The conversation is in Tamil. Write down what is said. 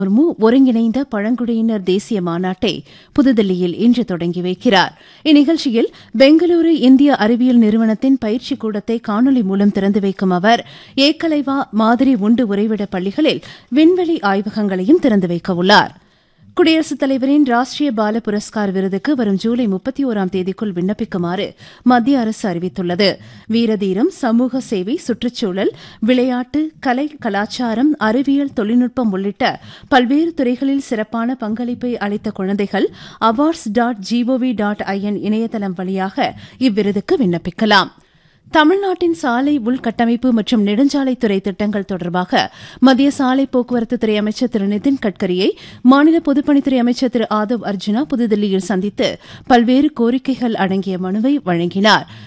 முர்மு ஒருங்கிணைந்த பழங்குடியினர் தேசிய மாநாட்டை புதுதில்லியில் இன்று தொடங்கி வைக்கிறார் இந்நிகழ்ச்சியில் பெங்களூரு இந்திய அறிவியல் நிறுவனத்தின் பயிற்சி கூடத்தை காணொலி மூலம் திறந்து வைக்கும் அவர் ஏக்கலைவா மாதிரி உண்டு உறைவிட பள்ளிகளில் விண்வெளி ஆய்வகங்களையும் திறந்து வைக்கவுள்ளார் குடியரசுத் தலைவரின் ராஷ்டிரிய பால புரஸ்கார் விருதுக்கு வரும் ஜூலை முப்பத்தி ஓராம் தேதிக்குள் விண்ணப்பிக்குமாறு மத்திய அரசு அறிவித்துள்ளது வீரதீரம் சமூக சேவை சுற்றுச்சூழல் விளையாட்டு கலை கலாச்சாரம் அறிவியல் தொழில்நுட்பம் உள்ளிட்ட பல்வேறு துறைகளில் சிறப்பான பங்களிப்பை அளித்த குழந்தைகள் awards dot gov dot in இணையதளம் வழியாக இவ்விருதுக்கு விண்ணப்பிக்கலாம் தமிழ்நாட்டின் சாலை உள்கட்டமைப்பு மற்றும் நெடுஞ்சாலைத்துறை திட்டங்கள் தொடர்பாக மத்திய சாலை போக்குவரத்துத்துறை அமைச்சர் திரு நிதின் கட்கரியை மாநில பொதுப்பணித்துறை அமைச்சர் திரு ஆதவ் அர்ஜுனா புதுதில்லியில் சந்தித்து பல்வேறு கோரிக்கைகள் அடங்கிய மனுவை வழங்கினார்